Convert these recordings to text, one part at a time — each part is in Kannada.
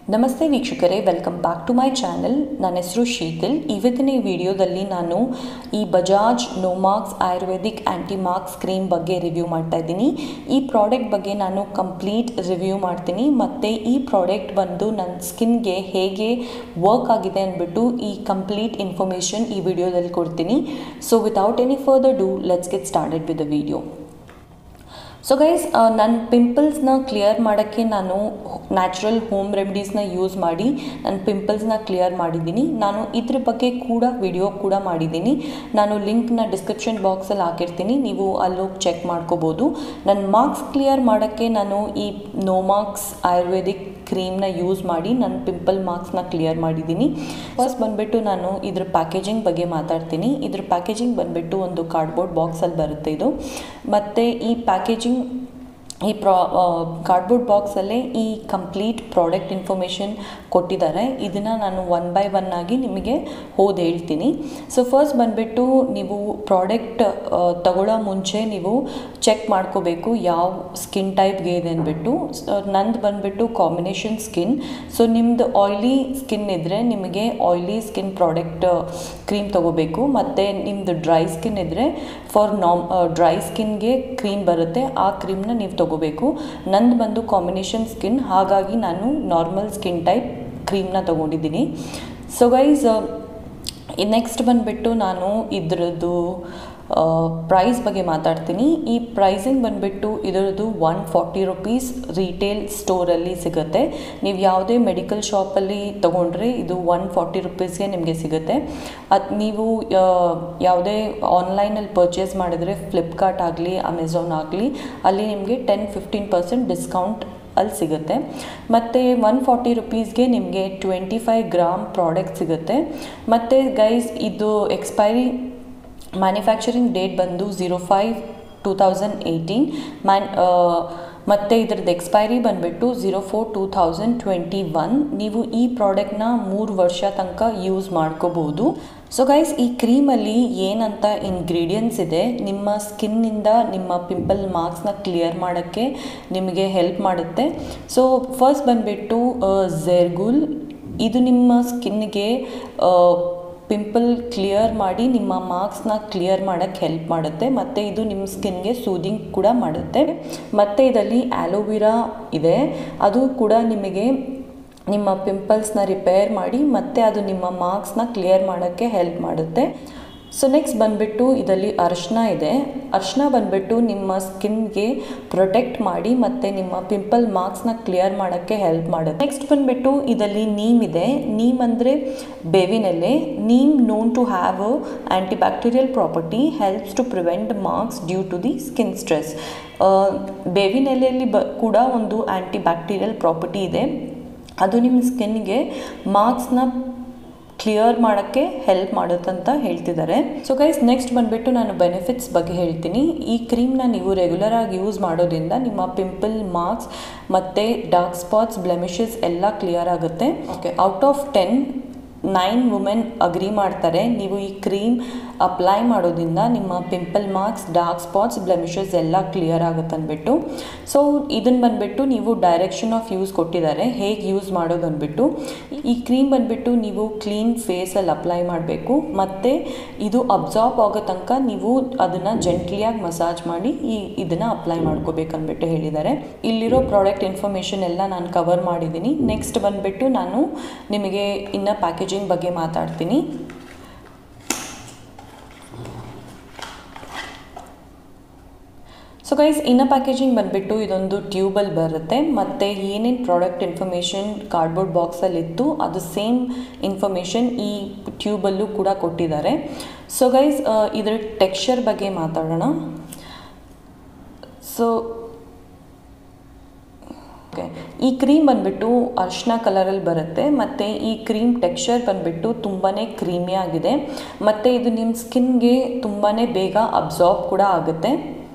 ನಮಸ್ತೆ ವೀಕ್ಷಕರೇ welcome back to my channel ನನ್ನ ಹೆಸರು ಶೀತಲ್ ಇವತ್ತಿನ ಈ ವಿಡಿಯೋದಲ್ಲಿ ನಾನು ಈ Bajaj Nomarks ayurvedic anti marks cream ಬಗ್ಗೆ ರಿವ್ಯೂ ಮಾಡ್ತಾ ಇದ್ದೀನಿ ಈ ಪ್ರಾಡಕ್ಟ್ ಬಗ್ಗೆ ನಾನು ಕಂಪ್ಲೀಟ್ ರಿವ್ಯೂ ಮಾಡ್ತೀನಿ ಮತ್ತು ಈ ಪ್ರಾಡಕ್ಟ್ ಬಂದು ನನ್ನ ಸ್ಕಿನ್ಗೆ ಹೇಗೆ ವರ್ಕ್ ಆಗಿದೆ ಅಂದ್ಬಿಟ್ಟು ಈ ಕಂಪ್ಲೀಟ್ ಇನ್ಫಾರ್ಮೇಷನ್ ಈ ವಿಡಿಯೋದಲ್ಲಿ ಕೊಡ್ತೀನಿ so without any further ado let's get started with the video so guys ನನ್ನ ಪಿಂಪಲ್ಸ್ನ ಕ್ಲಿಯರ್ ಮಾಡೋಕ್ಕೆ ನಾನು ನ್ಯಾಚುರಲ್ ಹೋಮ್ ರೆಮಿಡೀಸ್ನ ಯೂಸ್ ಮಾಡಿ ನನ್ನ ಪಿಂಪಲ್ಸ್ನ ಕ್ಲಿಯರ್ ಮಾಡಿದ್ದೀನಿ ನಾನು ಇದ್ರ ಬಗ್ಗೆ ಕೂಡ ವಿಡಿಯೋ ಕೂಡ ಮಾಡಿದ್ದೀನಿ ನಾನು ಲಿಂಕ್ನ ಡಿಸ್ಕ್ರಿಪ್ಷನ್ ಬಾಕ್ಸಲ್ಲಿ ಹಾಕಿರ್ತೀನಿ ನೀವು ಅಲ್ಲೋಗಿ ಚೆಕ್ ಮಾಡ್ಕೋಬೋದು ನನ್ನ ಮಾರ್ಕ್ಸ್ ಕ್ಲಿಯರ್ ಮಾಡೋಕ್ಕೆ ನಾನು ಈ ನೋಮಾರ್ಕ್ಸ್ ಆಯುರ್ವೇದಿಕ್ ಕ್ರೀಮ್ನ ಯೂಸ್ ಮಾಡಿ ನನ್ನ ಪಿಂಪಲ್ ಮಾರ್ಕ್ಸ್ನ ಕ್ಲಿಯರ್ ಮಾಡಿದ್ದೀನಿ ಫಸ್ಟ್ ಬಂದುಬಿಟ್ಟು ನಾನು ಇದ್ರ ಪ್ಯಾಕೇಜಿಂಗ್ ಬಗ್ಗೆ ಮಾತಾಡ್ತೀನಿ ಇದ್ರ ಪ್ಯಾಕೇಜಿಂಗ್ ಬಂದುಬಿಟ್ಟು ಒಂದು ಕಾರ್ಡ್ಬೋರ್ಡ್ ಬಾಕ್ಸಲ್ಲಿ ಬರುತ್ತೆ ಇದು ಮತ್ತು ಈ ಪ್ಯಾಕೇಜಿಂಗ್ ಈ ಪ್ರಾ ಕಾರ್ಡ್ಬೋರ್ಡ್ ಬಾಕ್ಸಲ್ಲೇ ಈ ಕಂಪ್ಲೀಟ್ ಪ್ರಾಡಕ್ಟ್ ಇನ್ಫಾರ್ಮೇಷನ್ ಕೊಟ್ಟಿದ್ದಾರೆ ಇದನ್ನು ನಾನು ಒನ್ ಬೈ ಒನ್ ಆಗಿ ನಿಮಗೆ ಓದಿ ಹೇಳ್ತೀನಿ ಸೊ ಫಸ್ಟ್ ಬಂದುಬಿಟ್ಟು ನೀವು ಪ್ರಾಡಕ್ಟ್ ತಗೊಳ್ಳೋ ಮುಂಚೆ ನೀವು ಚೆಕ್ ಮಾಡ್ಕೋಬೇಕು ಯಾವ ಸ್ಕಿನ್ ಟೈಪ್ಗೆ ಇದೆ ಅಂದ್ಬಿಟ್ಟು ನಂದು ಬಂದುಬಿಟ್ಟು ಕಾಂಬಿನೇಷನ್ ಸ್ಕಿನ್ ಸೊ ನಿಮ್ಮದು ಆಯ್ಲಿ ಸ್ಕಿನ್ ಇದ್ದರೆ ನಿಮಗೆ ಆಯ್ಲಿ ಸ್ಕಿನ್ ಪ್ರಾಡಕ್ಟ್ ಕ್ರೀಮ್ ತೊಗೋಬೇಕು ಮತ್ತು ನಿಮ್ಮದು ಡ್ರೈ ಸ್ಕಿನ್ ಇದ್ದರೆ ಫಾರ್ ನಾಮ್ ಡ್ರೈ ಸ್ಕಿನ್ಗೆ ಕ್ರೀಮ್ ಬರುತ್ತೆ ಆ ಕ್ರೀಮ್ನ ನೀವು ತೊಗೋಬೇಕು ನಂದು ಬಂದು ಕಾಂಬಿನೇಷನ್ ಸ್ಕಿನ್ ಹಾಗಾಗಿ ನಾನು ನಾರ್ಮಲ್ ಸ್ಕಿನ್ ಟೈಪ್ ಕ್ರೀಮ್ನ ತೊಗೊಂಡಿದ್ದೀನಿ ಸೊ ಗೈಸ್ ನೆಕ್ಸ್ಟ್ ಬಂದುಬಿಟ್ಟು ನಾನು ಇದರದ್ದು ಪ್ರೈಸ್ ಬಗ್ಗೆ ಮಾತಾಡ್ತೀನಿ ಈ ಪ್ರೈಸಿಂಗ್ ಬಂದುಬಿಟ್ಟು ಇದರದ್ದು ಒನ್ ಫಾರ್ಟಿ ರುಪೀಸ್ ರಿಟೇಲ್ ಸ್ಟೋರಲ್ಲಿ ಸಿಗುತ್ತೆ ನೀವು ಯಾವುದೇ ಮೆಡಿಕಲ್ ಶಾಪಲ್ಲಿ ತೊಗೊಂಡ್ರೆ ಇದು ಒನ್ ಫಾರ್ಟಿ ರುಪೀಸ್ಗೆ ನಿಮಗೆ ಸಿಗುತ್ತೆ ಅದು ನೀವು ಯಾವುದೇ ಆನ್ಲೈನಲ್ಲಿ ಪರ್ಚೇಸ್ ಮಾಡಿದರೆ ಫ್ಲಿಪ್ಕಾರ್ಟ್ ಆಗಲಿ ಅಮೆಝಾನ್ ಆಗಲಿ ಅಲ್ಲಿ ನಿಮಗೆ ಟೆನ್ ಫಿಫ್ಟೀನ್ ಪರ್ಸೆಂಟ್ ಡಿಸ್ಕೌಂಟ್ ಅಲ್ಲಿ ಸಿಗುತ್ತೆ ಮತ್ತು ಒನ್ ಫಾರ್ಟಿ ರುಪೀಸ್ಗೆ ನಿಮಗೆ ಟ್ವೆಂಟಿ ಫೈವ್ ಗ್ರಾಮ್ ಪ್ರಾಡಕ್ಟ್ ಸಿಗುತ್ತೆ ಮತ್ತು ಗೈಸ್ ಇದು ಎಕ್ಸ್ಪೈರಿ ಮ್ಯಾನುಫ್ಯಾಕ್ಚರಿಂಗ್ ಡೇಟ್ ಬಂದು zero five two thousand eighteen man ಮತ್ತು ಇದ್ರದ್ದು ಎಕ್ಸ್ಪೈರಿ ಬಂದುಬಿಟ್ಟು zero four two thousand twenty one ನೀವು ಈ ಪ್ರಾಡಕ್ಟ್ನ ಮೂರು ವರ್ಷ ತನಕ ಯೂಸ್ ಮಾಡ್ಕೋಬೋದು ಸೊ ಗೈಸ್ ಈ ಕ್ರೀಮಲ್ಲಿ ಏನಂತ ಇಂಗ್ರೀಡಿಯೆಂಟ್ಸ್ ಇದೆ ನಿಮ್ಮ ಸ್ಕಿನ್ನಿಂದ ನಿಮ್ಮ ಪಿಂಪಲ್ ಮಾರ್ಕ್ಸ್ನ ಕ್ಲಿಯರ್ ಮಾಡೋಕ್ಕೆ ನಿಮಗೆ ಹೆಲ್ಪ್ ಮಾಡುತ್ತೆ ಸೊ ಫಸ್ಟ್ ಬಂದುಬಿಟ್ಟು ಝೆರ್ಗುಲ್ ಇದು ನಿಮ್ಮ ಸ್ಕಿನ್ಗೆ ಪಿಂಪಲ್ ಕ್ಲಿಯರ್ ಮಾಡಿ ನಿಮ್ಮ ಮಾರ್ಕ್ಸ್ನ ಕ್ಲಿಯರ್ ಮಾಡೋಕ್ಕೆ ಹೆಲ್ಪ್ ಮಾಡುತ್ತೆ ಮತ್ತು ಇದು ನಿಮ್ಮ ಸ್ಕಿನ್ಗೆ ಸೂದಿಂಗ್ ಕೂಡ ಮಾಡುತ್ತೆ ಮತ್ತು ಇದರಲ್ಲಿ ಆ್ಯಲೋವಿರಾ ಇದೆ ಅದು ಕೂಡ ನಿಮಗೆ ನಿಮ್ಮ ಪಿಂಪಲ್ಸ್ನ ರಿಪೇರ್ ಮಾಡಿ ಮತ್ತು ಅದು ನಿಮ್ಮ ಮಾರ್ಕ್ಸ್ನ ಕ್ಲಿಯರ್ ಮಾಡೋಕ್ಕೆ ಹೆಲ್ಪ್ ಮಾಡುತ್ತೆ ಸೊ ನೆಕ್ಸ್ಟ್ ಬಂದುಬಿಟ್ಟು ಇದರಲ್ಲಿ ಅರ್ಶಿನ ಇದೆ ಅರ್ಶಿನ ಬಂದುಬಿಟ್ಟು ನಿಮ್ಮ ಸ್ಕಿನ್ಗೆ ಪ್ರೊಟೆಕ್ಟ್ ಮಾಡಿ ಮತ್ತು ನಿಮ್ಮ ಪಿಂಪಲ್ ಮಾರ್ಕ್ಸ್ನ ಕ್ಲಿಯರ್ ಮಾಡೋಕ್ಕೆ ಹೆಲ್ಪ್ ಮಾಡುತ್ತೆ ನೆಕ್ಸ್ಟ್ ಬಂದುಬಿಟ್ಟು ಇದರಲ್ಲಿ ನೀಮ್ ಇದೆ ನೀಮ್ ಅಂದರೆ ಬೇವಿನೆಲೆ neem known to have a anti bacterial property helps to prevent marks due to the skin stress ಬೇವಿನೆಲೆಯಲ್ಲಿ ಬ ಕೂಡ ಒಂದು ಆ್ಯಂಟಿ ಬ್ಯಾಕ್ಟೀರಿಯಲ್ ಪ್ರಾಪರ್ಟಿ ಇದೆ ಅದು ನಿಮ್ಮ ಸ್ಕಿನ್ಗೆ ಮಾರ್ಕ್ಸ್ನ ಕ್ಲಿಯರ್ ಮಾಡೋಕ್ಕೆ ಹೆಲ್ಪ್ ಮಾಡುತ್ತಂತ ಹೇಳ್ತಿದ್ದಾರೆ ಸೊ ಗೈಸ್ ನೆಕ್ಸ್ಟ್ ಬಂದುಬಿಟ್ಟು ನಾನು ಬೆನಿಫಿಟ್ಸ್ ಬಗ್ಗೆ ಹೇಳ್ತೀನಿ ಈ ಕ್ರೀಮ್ನ ನೀವು ರೆಗ್ಯುಲರ್ ಆಗಿ ಯೂಸ್ ಮಾಡೋದ್ರಿಂದ ನಿಮ್ಮ ಪಿಂಪಲ್ ಮಾರ್ಕ್ಸ್ ಮತ್ತು ಡಾರ್ಕ್ ಸ್ಪಾಟ್ಸ್ ಬ್ಲೆಮಿಷಸ್ ಎಲ್ಲ ಕ್ಲಿಯರ್ ಆಗುತ್ತೆ okay out of ten nine women agree ಮಾಡ್ತಾರೆ ನೀವು ಈ ಕ್ರೀಮ್ ಅಪ್ಲೈ ಮಾಡೋದ್ರಿಂದ ನಿಮ್ಮ pimple marks dark spots blemishes ಎಲ್ಲ ಕ್ಲಿಯರ್ ಆಗುತ್ತೆ ಅಂದ್ಬಿಟ್ಟು ಸೊ ಇದನ್ನು ಬಂದುಬಿಟ್ಟು ನೀವು ಡೈರೆಕ್ಷನ್ ಆಫ್ ಯೂಸ್ ಕೊಟ್ಟಿದ್ದಾರೆ ಹೇಗೆ ಯೂಸ್ ಮಾಡೋದು ಅಂದ್ಬಿಟ್ಟು ಈ ಕ್ರೀಮ್ ಬಂದುಬಿಟ್ಟು ನೀವು ಕ್ಲೀನ್ ಫೇಸಲ್ಲಿ ಅಪ್ಲೈ ಮಾಡಬೇಕು ಮತ್ತು ಇದು ಅಬ್ಸಾರ್ಬ್ ಆಗೋ ತನಕ ನೀವು ಅದನ್ನು ಜೆಂಟ್ಲಿಯಾಗಿ ಮಸಾಜ್ ಮಾಡಿ ಈ ಇದನ್ನು ಅಪ್ಲೈ ಮಾಡ್ಕೋಬೇಕು ಅಂದ್ಬಿಟ್ಟು ಹೇಳಿದ್ದಾರೆ ಇಲ್ಲಿರೋ ಪ್ರಾಡಕ್ಟ್ ಇನ್ಫಾರ್ಮೇಷನ್ ಎಲ್ಲ ನಾನು ಕವರ್ ಮಾಡಿದ್ದೀನಿ ನೆಕ್ಸ್ಟ್ ಬಂದುಬಿಟ್ಟು ನಾನು ನಿಮಗೆ ಇನ್ನು ಪ್ಯಾಕೇಜಿಂಗ್ ಬಗ್ಗೆ ಮಾತಾಡ್ತೀನಿ ಸೊ ಗೈಸ್ ಇನ್ನ ಪ್ಯಾಕೇಜಿಂಗ್ ಬಂದುಬಿಟ್ಟು ಇದೊಂದು ಟ್ಯೂಬಲ್ಲಿ ಬರುತ್ತೆ ಮತ್ತು ಏನೇನು ಪ್ರಾಡಕ್ಟ್ ಇನ್ಫಾರ್ಮೇಷನ್ ಕಾರ್ಡ್ಬೋರ್ಡ್ ಬಾಕ್ಸಲ್ಲಿ ಇತ್ತು ಅದು ಸೇಮ್ ಇನ್ಫಾರ್ಮೇಷನ್ ಈ ಟ್ಯೂಬಲ್ಲೂ ಕೂಡ ಕೊಟ್ಟಿದ್ದಾರೆ ಸೊ ಗೈಸ್ ಇದರ ಟೆಕ್ಸ್ಚರ್ ಬಗ್ಗೆ ಮಾತಾಡೋಣ ಸೊ ಓಕೆ ಈ ಕ್ರೀಮ್ ಬಂದುಬಿಟ್ಟು ಅರ್ಶಿನ ಕಲರಲ್ಲಿ ಬರುತ್ತೆ ಮತ್ತು ಈ ಕ್ರೀಮ್ ಟೆಕ್ಸ್ಚರ್ ಬಂದುಬಿಟ್ಟು ತುಂಬಾ ಕ್ರೀಮಿ ಆಗಿದೆ ಮತ್ತು ಇದು ನಿಮ್ಮ ಸ್ಕಿನ್ಗೆ ತುಂಬಾ ಬೇಗ ಅಬ್ಸಾರ್ಬ್ ಕೂಡ ಆಗುತ್ತೆ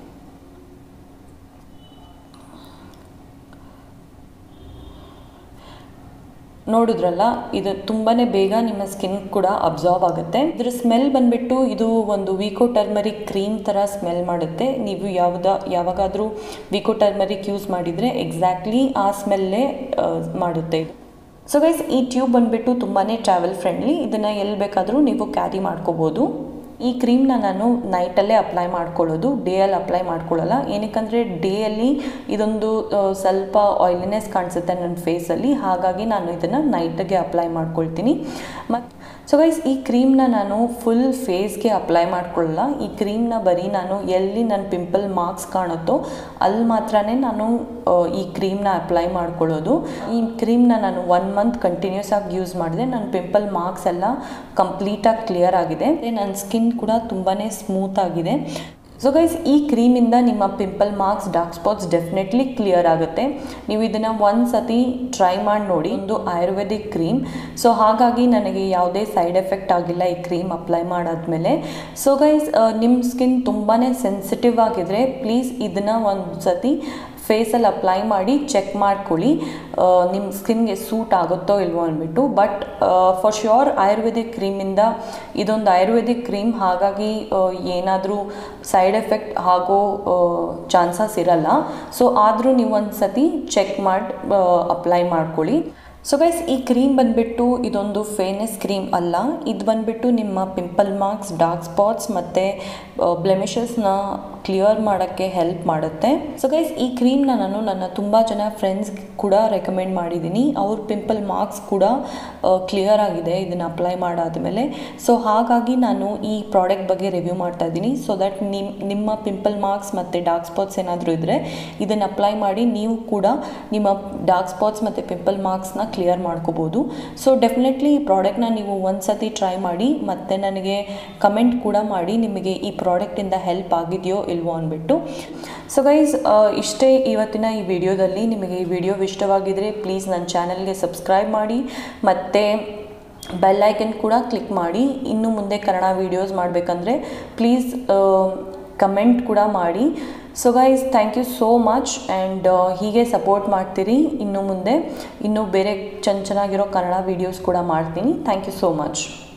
ನೋಡಿದ್ರಲ್ಲ ಇದು ತುಂಬಾ ಬೇಗ ನಿಮ್ಮ ಸ್ಕಿನ್ ಕೂಡ ಅಬ್ಸಾರ್ಬ್ ಆಗುತ್ತೆ ಇದ್ರ ಸ್ಮೆಲ್ ಬಂದುಬಿಟ್ಟು ಇದು ಒಂದು ವಿಕೋ ಟರ್ಮರಿಕ್ ಕ್ರೀಮ್ ಥರ ಸ್ಮೆಲ್ ಮಾಡುತ್ತೆ ನೀವು ಯಾವುದ ಯಾವಾಗಾದರೂ ವಿಕೋ ಟರ್ಮರಿಕ್ ಯೂಸ್ ಮಾಡಿದರೆ ಎಕ್ಸಾಕ್ಟ್ಲಿ ಆ ಸ್ಮೆಲ್ಲೇ ಮಾಡುತ್ತೆ ಇದು ಸೊ ಗೈಸ್ ಈ ಟ್ಯೂಬ್ ಬಂದುಬಿಟ್ಟು ತುಂಬಾ ಟ್ರಾವೆಲ್ ಫ್ರೆಂಡ್ಲಿ ಇದನ್ನು ಎಲ್ಲಿ ಬೇಕಾದರೂ ನೀವು ಕ್ಯಾರಿ ಮಾಡ್ಕೋಬೋದು ಈ ಕ್ರೀಮ್ನ ನಾನು ನೈಟಲ್ಲೇ ಅಪ್ಲೈ ಮಾಡ್ಕೊಳ್ಳೋದು ಡೇಯಲ್ಲಿ ಅಪ್ಲೈ ಮಾಡ್ಕೊಳ್ಳಲ್ಲ ಏನಕ್ಕಂದರೆ ಡೇಯಲ್ಲಿ ಇದೊಂದು ಆ, ಸ್ವಲ್ಪ ಆಯಿಲಿನೆಸ್ ಕಾಣಿಸುತ್ತೆ ನನ್ನ ಫೇಸಲ್ಲಿ ಹಾಗಾಗಿ ನಾನು ಇದನ್ನು ನೈಟಿಗೆ ಅಪ್ಲೈ ಮಾಡ್ಕೊಳ್ತೀನಿ ಮತ್ತು ಸೊ ಗೈಸ್ ಈ ಕ್ರೀಮ್ನ ನಾನು ಫುಲ್ ಫೇಸ್ಗೆ ಅಪ್ಲೈ ಮಾಡ್ಕೊಳ್ಳಲ್ಲ ಈ ಕ್ರೀಮ್ನ ಬರೀ ನಾನು ಎಲ್ಲಿ ನನ್ನ ಪಿಂಪಲ್ ಮಾರ್ಕ್ಸ್ ಕಾಣುತ್ತೋ ಅಲ್ಲಿ ಮಾತ್ರನೇ ನಾನು ಆ, ಈ ಕ್ರೀಮ್ನ ಅಪ್ಲೈ ಮಾಡ್ಕೊಳ್ಳೋದು ಈ ಕ್ರೀಮ್ನ ನಾನು ಒನ್ ಮಂತ್ ಕಂಟಿನ್ಯೂಸ್ ಆಗಿ ಯೂಸ್ ಮಾಡಿದೆ ನನ್ನ ಪಿಂಪಲ್ ಮಾರ್ಕ್ಸ್ ಎಲ್ಲ ಕಂಪ್ಲೀಟಾಗಿ ಕ್ಲಿಯರ್ ಆಗಿದೆ ನನ್ನ ಸ್ಕಿನ್ ಕೂಡ ತುಂಬಾ ಸ್ಮೂತ್ ಆಗಿದೆ ಸೊ ಗೈಸ್ ಈ ಕ್ರೀಮಿಂದ ನಿಮ್ಮ pimple marks dark spots definitely clear ಆಗುತ್ತೆ ನೀವು ಇದನ್ನು ಒಂದು ಸತಿ ಟ್ರೈ ಮಾಡಿ ನೋಡಿ ಒಂದು ಆಯುರ್ವೇದಿಕ್ ಕ್ರೀಮ್ ಸೊ ಹಾಗಾಗಿ ನನಗೆ ಯಾವುದೇ ಸೈಡ್ ಎಫೆಕ್ಟ್ ಆಗಿಲ್ಲ ಈ ಕ್ರೀಮ್ ಅಪ್ಲೈ ಮಾಡಾದ್ಮೇಲೆ ಸೊ ಗೈಸ್ ನಿಮ್ಮ ಸ್ಕಿನ್ ತುಂಬಾ ಸೆನ್ಸಿಟಿವ್ ಆಗಿದ್ರೆ ಪ್ಲೀಸ್ ಇದನ್ನು ಒಂದು ಸತಿ ಫೇಸಲ್ಲಿ ಅಪ್ಲೈ ಮಾಡಿ ಚೆಕ್ ಮಾಡ್ಕೊಳ್ಳಿ ನಿಮ್ಮ ಸ್ಕಿನ್ಗೆ ಸೂಟ್ ಆಗುತ್ತೋ ಇಲ್ವೋ ಅಂದ್ಬಿಟ್ಟು ಬಟ್ ಫಾರ್ ಶ್ಯೂರ್ ಆಯುರ್ವೇದಿಕ್ ಕ್ರೀಮಿಂದ ಇದೊಂದು ಆಯುರ್ವೇದಿಕ್ ಕ್ರೀಮ್ ಹಾಗಾಗಿ ಏನಾದರೂ ಸೈಡ್ ಎಫೆಕ್ಟ್ ಆಗೋ ಚಾನ್ಸಸ್ ಇರಲ್ಲ ಸೊ ಆದರೂ ನೀವು ಒಂದು ಸತಿ ಚೆಕ್ ಮಾಡಿ ಅಪ್ಲೈ ಮಾಡ್ಕೊಳ್ಳಿ ಸೊ ಗೈಸ್ ಈ ಕ್ರೀಮ್ ಬಂದುಬಿಟ್ಟು ಇದೊಂದು ಫೇನೆಸ್ ಕ್ರೀಮ್ ಅಲ್ಲ ಇದು ಬಂದುಬಿಟ್ಟು ನಿಮ್ಮ ಪಿಂಪಲ್ ಮಾರ್ಕ್ಸ್ ಡಾರ್ಕ್ ಸ್ಪಾಟ್ಸ್ ಮತ್ತು ಬ್ಲೆಮಿಷಸ್ನ ಕ್ಲಿಯರ್ ಮಾಡೋಕ್ಕೆ ಹೆಲ್ಪ್ ಮಾಡುತ್ತೆ ಸೊ ಗೈಸ್ ಈ ಕ್ರೀಮ್ನ ನಾನು ನನ್ನ ತುಂಬ ಜನ ಫ್ರೆಂಡ್ಸ್ ಕೂಡ ರೆಕಮೆಂಡ್ ಮಾಡಿದ್ದೀನಿ ಅವ್ರ ಪಿಂಪಲ್ ಮಾರ್ಕ್ಸ್ ಕೂಡ ಕ್ಲಿಯರ್ ಆಗಿದೆ ಇದನ್ನು ಅಪ್ಲೈ ಮಾಡಾದಮೇಲೆ ಸೊ ಹಾಗಾಗಿ ನಾನು ಈ ಪ್ರಾಡಕ್ಟ್ ಬಗ್ಗೆ ರಿವ್ಯೂ ಮಾಡ್ತಾ ಇದ್ದೀನಿ ಸೊ ದಟ್ ನಿಮ್ಮ ನಿಮ್ಮ ಪಿಂಪಲ್ ಮಾರ್ಕ್ಸ್ ಮತ್ತು ಡಾರ್ಕ್ ಸ್ಪಾಟ್ಸ್ ಏನಾದರೂ ಇದ್ದರೆ ಇದನ್ನು ಅಪ್ಲೈ ಮಾಡಿ ನೀವು ಕೂಡ ನಿಮ್ಮ ಡಾರ್ಕ್ ಸ್ಪಾಟ್ಸ್ ಮತ್ತು ಪಿಂಪಲ್ ಮಾರ್ಕ್ಸ್ನ ಕ್ಲಿಯರ್ ಮಾಡ್ಕೋಬೋದು ಸೊ ಡೆಫಿನೆಟ್ಲಿ ಈ ಪ್ರಾಡಕ್ಟ್ನ ನೀವು ಒಂದು ಸತಿ ಟ್ರೈ ಮಾಡಿ ಮತ್ತು ನನಗೆ ಕಮೆಂಟ್ ಕೂಡ ಮಾಡಿ ನಿಮಗೆ ಈ ಪ್ರಾಡಕ್ಟಿಂದ ಹೆಲ್ಪ್ ಆಗಿದೆಯೋ ಇಲ್ವೋ ಅಂದ್ಬಿಟ್ಟು ಸೊ ಗೈಸ್ ಇಷ್ಟೇ ಇವತ್ತಿನ ಈ ವಿಡಿಯೋದಲ್ಲಿ ನಿಮಗೆ ಈ ವಿಡಿಯೋ ಇಷ್ಟವಾಗಿದ್ದರೆ ಪ್ಲೀಸ್ ನನ್ನ ಚಾನಲ್ಗೆ ಸಬ್ಸ್ಕ್ರೈಬ್ ಮಾಡಿ ಮತ್ತು ಬೆಲ್ ಐಕನ್ ಕೂಡ ಕ್ಲಿಕ್ ಮಾಡಿ ಇನ್ನು ಮುಂದೆ ಕನ್ನಡ ವೀಡಿಯೋಸ್ ಮಾಡಬೇಕಂದ್ರೆ ಪ್ಲೀಸ್ ಕಮೆಂಟ್ ಕೂಡ ಮಾಡಿ so guys thank you so much and ಹೀಗೆ ಸಪೋರ್ಟ್ ಮಾಡ್ತೀರಿ ಇನ್ನು ಮುಂದೆ ಇನ್ನೂ ಬೇರೆ ಚೆನ್ನ ಚೆನ್ನಾಗಿರೋ ಕನ್ನಡ ವೀಡಿಯೋಸ್ ಕೂಡ ಮಾಡ್ತೀನಿ ಥ್ಯಾಂಕ್ ಯು ಸೋ ಮಚ್